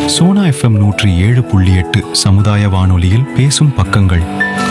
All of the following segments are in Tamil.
சோனா எஃப்எம் நூற்றி ஏழு புள்ளி எட்டு சமுதாய வானொலியில் பேசும் பக்கங்கள்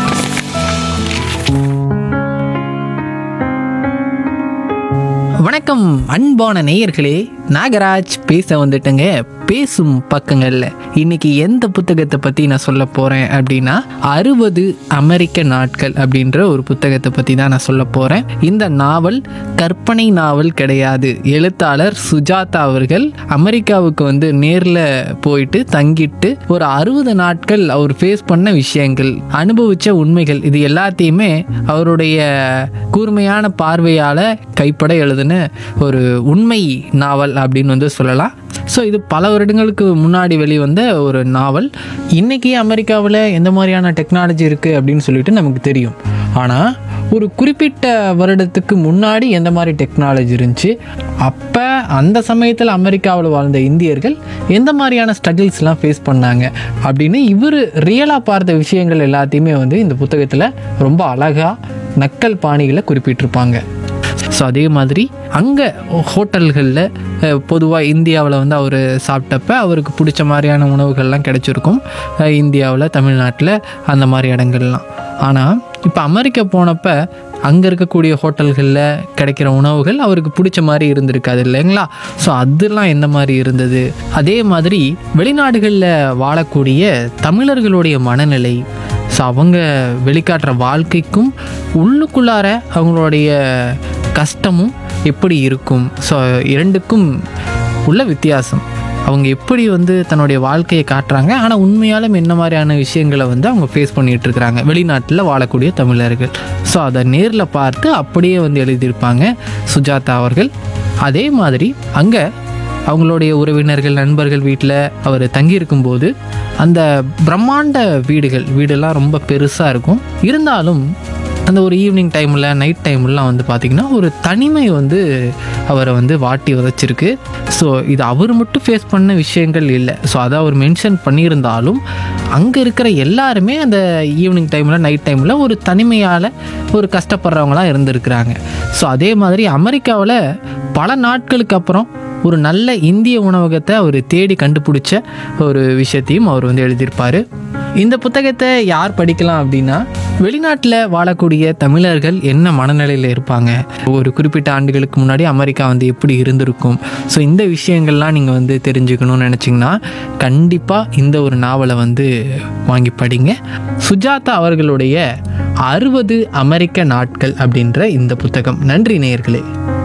வணக்கம் அன்பான நேயர்களே நாகராஜ் பேச வந்துட்டேங்க பேசும் பக்கங்கள்ல இன்னைக்கு எந்த புத்தகத்தை பத்தி நான் சொல்ல போறேன் அப்படின்னா அறுபது அமெரிக்க நாட்கள் அப்படின்ற ஒரு புத்தகத்தை பத்தி தான் நான் சொல்ல போறேன் இந்த நாவல் கற்பனை நாவல் கிடையாது எழுத்தாளர் சுஜாதா அவர்கள் அமெரிக்காவுக்கு வந்து நேர்ல போயிட்டு தங்கிட்டு ஒரு அறுபது நாட்கள் அவர் ஃபேஸ் பண்ண விஷயங்கள் அனுபவிச்ச உண்மைகள் இது எல்லாத்தையுமே அவருடைய கூர்மையான பார்வையால கைப்பட எழுதின ஒரு உண்மை நாவல் அப்படின்னு வந்து சொல்லலாம் ஸோ இது பல வருடங்களுக்கு முன்னாடி வெளிவந்த ஒரு நாவல் இன்னைக்கு அமெரிக்காவில் எந்த மாதிரியான டெக்னாலஜி இருக்குது அப்படின்னு சொல்லிட்டு நமக்கு தெரியும் ஆனால் ஒரு குறிப்பிட்ட வருடத்துக்கு முன்னாடி எந்த மாதிரி டெக்னாலஜி இருந்துச்சு அப்போ அந்த சமயத்தில் அமெரிக்காவில் வாழ்ந்த இந்தியர்கள் எந்த மாதிரியான ஸ்ட்ரகிள்ஸ்லாம் ஃபேஸ் பண்ணாங்க அப்படின்னு இவர் ரியலாக பார்த்த விஷயங்கள் எல்லாத்தையுமே வந்து இந்த புத்தகத்தில் ரொம்ப அழகாக நக்கல் பாணிகளை குறிப்பிட்டிருப்பாங்க ஸோ அதே மாதிரி அங்கே ஹோட்டல்களில் பொதுவாக இந்தியாவில் வந்து அவர் சாப்பிட்டப்ப அவருக்கு பிடிச்ச மாதிரியான உணவுகள்லாம் கிடைச்சிருக்கும் அஹ் இந்தியாவில் தமிழ்நாட்டில் அந்த மாதிரி இடங்கள்லாம் ஆனால் இப்போ அமெரிக்கா போனப்ப அங்கே இருக்கக்கூடிய ஹோட்டல்களில் கிடைக்கிற உணவுகள் அவருக்கு பிடிச்ச மாதிரி இருந்திருக்காது இல்லைங்களா ஸோ அதெல்லாம் எந்த மாதிரி இருந்தது அதே மாதிரி வெளிநாடுகளில் வாழக்கூடிய தமிழர்களுடைய மனநிலை ஸோ அவங்க வெளிக்காட்டுற வாழ்க்கைக்கும் உள்ளுக்குள்ளார அவங்களுடைய கஷ்டமும் எப்படி இருக்கும் ஸோ இரண்டுக்கும் உள்ள வித்தியாசம் அவங்க எப்படி வந்து தன்னுடைய வாழ்க்கையை காட்டுறாங்க ஆனால் உண்மையாலும் என்ன மாதிரியான விஷயங்களை வந்து அவங்க ஃபேஸ் பண்ணிட்டு இருக்கிறாங்க வெளிநாட்டில் வாழக்கூடிய தமிழர்கள் ஸோ அதை நேரில் பார்த்து அப்படியே வந்து எழுதியிருப்பாங்க சுஜாதா அவர்கள் அதே மாதிரி அங்கே அவங்களுடைய உறவினர்கள் நண்பர்கள் வீட்டில் அவர் தங்கியிருக்கும்போது அந்த பிரம்மாண்ட வீடுகள் வீடெல்லாம் ரொம்ப பெருசாக இருக்கும் இருந்தாலும் அந்த ஒரு ஈவினிங் டைமில் நைட் டைம்லாம் வந்து பார்த்திங்கன்னா ஒரு தனிமை வந்து அவரை வந்து வாட்டி வதச்சிருக்கு ஸோ இது அவர் மட்டும் ஃபேஸ் பண்ண விஷயங்கள் இல்லை ஸோ அதை அவர் மென்ஷன் பண்ணியிருந்தாலும் அங்கே இருக்கிற எல்லாருமே அந்த ஈவினிங் டைமில் நைட் டைமில் ஒரு தனிமையால் ஒரு கஷ்டப்படுறவங்களாம் இருந்திருக்கிறாங்க ஸோ அதே மாதிரி அமெரிக்காவில் பல நாட்களுக்கு அப்புறம் ஒரு நல்ல இந்திய உணவகத்தை அவர் தேடி கண்டுபிடிச்ச ஒரு விஷயத்தையும் அவர் வந்து எழுதியிருப்பார் இந்த புத்தகத்தை யார் படிக்கலாம் அப்படின்னா வெளிநாட்டில் வாழக்கூடிய தமிழர்கள் என்ன மனநிலையில் இருப்பாங்க ஒரு குறிப்பிட்ட ஆண்டுகளுக்கு முன்னாடி அமெரிக்கா வந்து எப்படி இருந்திருக்கும் ஸோ இந்த விஷயங்கள்லாம் நீங்கள் வந்து தெரிஞ்சுக்கணும்னு நினச்சிங்கன்னா கண்டிப்பாக இந்த ஒரு நாவலை வந்து வாங்கி படிங்க சுஜாதா அவர்களுடைய அறுபது அமெரிக்க நாட்கள் அப்படின்ற இந்த புத்தகம் நன்றி நேயர்களே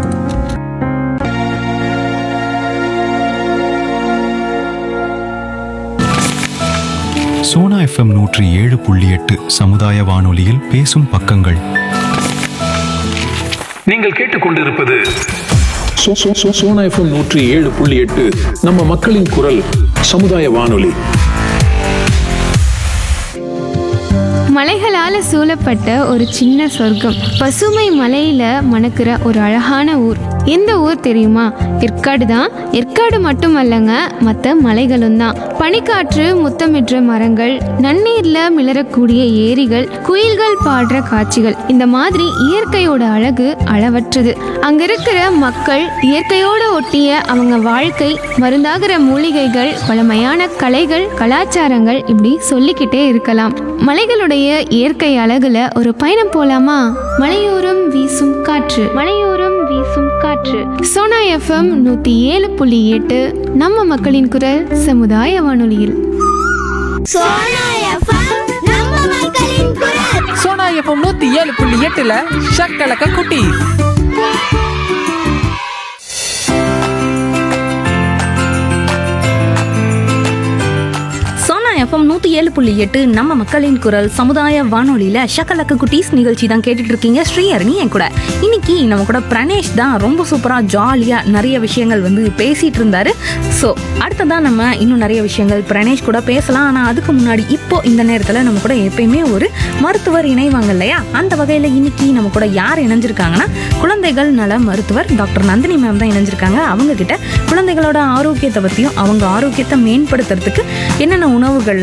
சோனா எஃப்எம் நூற்றி ஏழு புள்ளி எட்டு சமுதாய வானொலியில் பேசும் பக்கங்கள் நீங்கள் கேட்டுக்கொண்டிருப்பது சோ- சோ- சோ- சோனா எஃப்எம் நூற்றி ஏழு புள்ளி எட்டு நம்ம மக்களின் குரல் சமுதாய வானொலி மலைகளால சூழப்பட்ட ஒரு சின்ன சொர்க்கம் பசுமை மலையில மணக்கிற ஒரு அழகான ஊர் எந்த ஊர் தெரியுமா ஏற்காடு தான் ஏற்காடு மட்டுமல்லங்க மற்ற மலைகளும் தான் பனிக்காற்று முத்தமிடுற மரங்கள் நன்னீர்ல மிளறக்கூடிய ஏரிகள் குயில்கள் பாடுற காட்சிகள் இந்த மாதிரி இயற்கையோட அழகு அளவற்றது அங்க இருக்கிற மக்கள் இயற்கையோட ஒட்டிய அவங்க வாழ்க்கை மருந்தாகிற மூலிகைகள் பழமையான கலைகள் கலாச்சாரங்கள் இப்படி சொல்லிக்கிட்டே இருக்கலாம் மலைகளுடைய இயற்கை அழகுல ஒரு பயணம் போலாமா மலையோரம் வீசும் காற்று மலையோரம் வீசும் காற்று சோனா எஃப்எம் நூத்தி ஏழு புள்ளி எட்டு நம்ம மக்களின் குரல் சமுதாய வானொலியில் சோனா எஃப்எம் நம்ம மக்களின் குரல் சோனா எஃப்எம் நூற்றி ஏழு புள்ளி எட்டில் ஷக்கலக்க குட்டி சோனா எஃப்எம் நூற்றி ஏழு புள்ளி எட்டு நம்ம மக்களின் குரல் சமுதாய வானொலியில் ஷக்கலக்க குட்டீஸ் நிகழ்ச்சி தான் கேட்டுட்டு இருக்கீங்க ஸ்ரீஹரணி என் கூட இன்னைக்கு நம்ம கூட பிரணேஷ் தான் ரொம்ப சூப்பராக ஜாலியாக நிறைய விஷயங்கள் வந்து பேசிட்டு இருந்தாரு ஸோ அடுத்ததான் நம்ம இன்னும் நிறைய விஷயங்கள் பிரணேஷ் கூட பேசலாம் ஆனால் அதுக்கு முன்னாடி இப்போ இந்த நேரத்தில் நம்ம கூட எப்பயுமே ஒரு மருத்துவர் இணைவாங்க இல்லையா அந்த வகையில் இன்னைக்கு நம்ம கூட யார் இணைஞ்சிருக்காங்கன்னா குழந்தைகள் நல மருத்துவர் டாக்டர் நந்தினி மேம் தான் இணைஞ்சிருக்காங்க அவங்க கிட்ட குழந்தைகளோட ஆரோக்கியத்தை பற்றியும் அவங்க ஆரோக்கியத்தை மேம்படுத்துறதுக்கு என்னென்ன உணவுகள்லாம்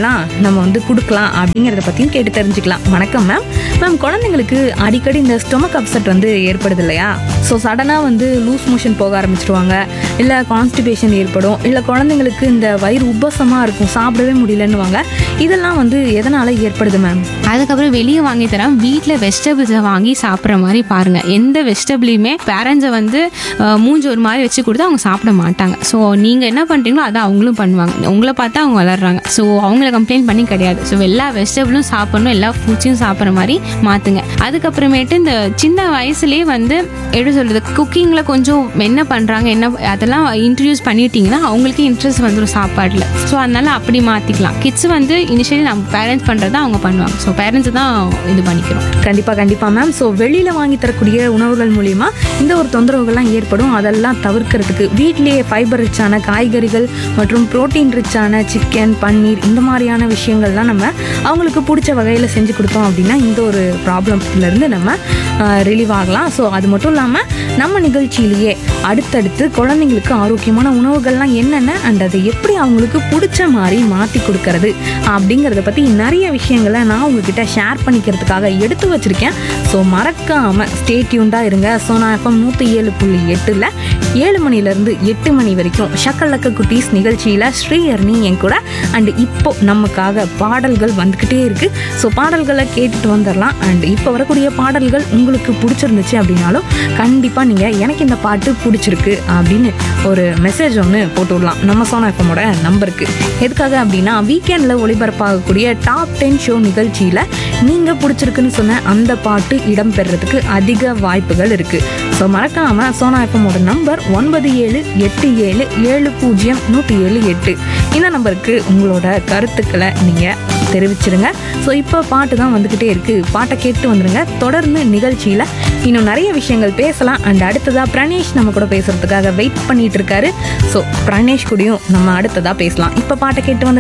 உணவுகள்லாம் நம்ம வந்து கொடுக்கலாம் அப்படிங்கிறத பற்றியும் கேட்டு தெரிஞ்சுக்கலாம் வணக்கம் மேம் மேம் குழந்தைங்களுக்கு அடிக்கடி இந்த ஸ்டொமக் அப்செட் வந்து ஏற்படுது இல்லையா ஸோ சடனாக வந்து லூஸ் மோஷன் போக ஆரம்பிச்சிருவாங்க இல்லை கான்ஸ்டிபேஷன் ஏற்படும் இல்லை குழந்தைங்களுக்கு இந்த வயிறு உப்பசமாக இருக்கும் சாப்பிடவே முடியலன்னுவாங்க இதெல்லாம் வந்து எதனால் ஏற்படுது மேம் அதுக்கப்புறம் வெளியே வாங்கி தரேன் வீட்டில் வெஜிடபிள்ஸை வாங்கி சாப்பிட்ற மாதிரி பாருங்கள் எந்த வெஜிடபிளையுமே பேரண்ட்ஸை வந்து அஹ், மூஞ்சி ஒரு மாதிரி வச்சு கொடுத்து அவங்க சாப்பிட மாட்டாங்க ஸோ நீங்கள் என்ன பண்ணுறீங்களோ அதை அவங்களும் பண்ணுவாங்க உங்களை பார்த்து அவங்க வளர்றாங்க ஸோ அவங்கள கம்ப்ளைண்ட் பண்ணி கிடையாது ஸோ எல்லா வெஜிடபிளும் சாப்பிடணும் எல்லா ஃப்ரூட்ஸையும் சாப்பிட்ற மாதிரி மாற்றுங்க அதுக்கப்புறமேட்டு இந்த சின்ன வயசுலேயே வந்து எப்படி சொல்கிறது குக்கிங்கில் கொஞ்சம் என்ன பண்ணுறாங்க என்ன அதெல்லாம் இன்ட்ரடியூஸ் பண்ணிட்டீங்கன்னா அவங்களுக்கே இன்ட்ரெஸ்ட் வந்துடும் சாப்பாட்டில் ஸோ அதனால அப்படி மாற்றிக்கலாம் கிட்ஸ் வந்து இனிஷியலி நம்ம பேரண்ட்ஸ் பண்ணுறத அவங்க பண்ணுவாங்க ஸோ பேரண்ட்ஸ் தான் இது பண்ணிக்கிறோம் கண்டிப்பாக கண்டிப்பாக மேம் ஸோ வெளியில் வாங்கி தரக்கூடிய உணவுகள் மூலிமா இந்த ஒரு தொந்தரவுகள்லாம் ஏற்படும் அதெல்லாம் தவிர்க்கிறதுக்கு வீட்டிலேயே ஃபைபர் ரிச்சான காய்கறிகள் மற்றும் புரோட்டீன் ரிச்சான சிக்கன் பன்னீர் இந்த மாதிரியான விஷயங்கள்லாம் நம்ம அவங்களுக்கு பிடிச்ச வகையில் செஞ்சு கொடுத்தோம் அப்படின்னா இந்த ஒரு ப்ராப்ளம்லேருந்து நம்ம ரிலீவ் ஆகலாம் ஸோ அது மட்டும் இல்லாமல் நம்ம நிகழ்ச்சியிலேயே அடுத்தடுத்து குழந்தைங்களுக்கு ஆரோக்கியமான உணவுகள்லாம் என்னென்ன அண்ட் அதை எப்படி அவங்களுக்கு பிடிச்ச மாதிரி மாற்றி கொடுக்கறது அப்படிங்கிறத பற்றி நிறைய விஷயங்களை நான் உங்ககிட்ட ஷேர் பண்ணிக்கிறதுக்காக எடுத்து வச்சுருக்கேன் ஸோ மறக்காமல் ஸ்டே டியூண்டாக இருங்க சோனா எஃப்எம் நூற்றி ஏழு புள்ளி எட்டில் ஏழு மணிலேருந்து எட்டு மணி வரைக்கும் ஷக்கலக்க குட்டீஸ் நிகழ்ச்சியில் ஸ்ரீஹர்னி என் கூட அண்ட் இப்போ நமக்காக பாடல்கள் வந்துக்கிட்டே இருக்குது ஸோ பாடல்களை கேட்டுட்டு வந்துடலாம் அண்ட் இப்போ வரக்கூடிய பாடல்கள் உங்களுக்கு பிடிச்சிருந்துச்சு அப்படின்னாலும் கண்டிப்பாக நீங்கள் எனக்கு இந்த பாட்டு பிடிச்சிருக்கு அப்படின்னு ஒரு மெசேஜ் ஒன்று போட்டு விடலாம் நம்ம சோனா எஃப்எம்மோட நம்பருக்கு எதுக்காக அப்படின்னா வீக்கெண்டில் ஒளிபரப்பாகக்கூடிய டாப் டென் ஷோ நிகழ்ச்சியில் நீங்கள் பிடிச்சிருக்குன்னு சொன்ன அந்த பாட்டு இடம்பெறதுக்கு அதிக வாய்ப்புகள் இருக்குது ஸோ மறக்காமல் சோனா எஃப்எம்மோட நம்பர் ஒன்பது ஏழு எட்டு ஏழு ஏழு பூஜ்ஜியம் நூற்றி ஏழு எட்டு இந்த நம்பருக்கு உங்களோட கருத்துக்களை நீங்கள் தெரிவிச்சிருங்க ஸோ இப்போ பாட்டு தான் வந்துக்கிட்டே இருக்குது பாட்டை கேட்டு வந்துருங்க தொடர்ந்து நிகழ்ச்சியில் இன்னும் நிறைய விஷயங்கள் பேசலாம் அண்ட் அடுத்ததாக பிரணேஷ் நம்ம கூட பேசுறதுக்காக வெயிட் பண்ணிட்டு இருக்காரு ஸோ பிரணேஷ் கூடயும் நம்ம அடுத்ததாக பேசலாம் இப்போ பாட்டை கேட்டு வந்து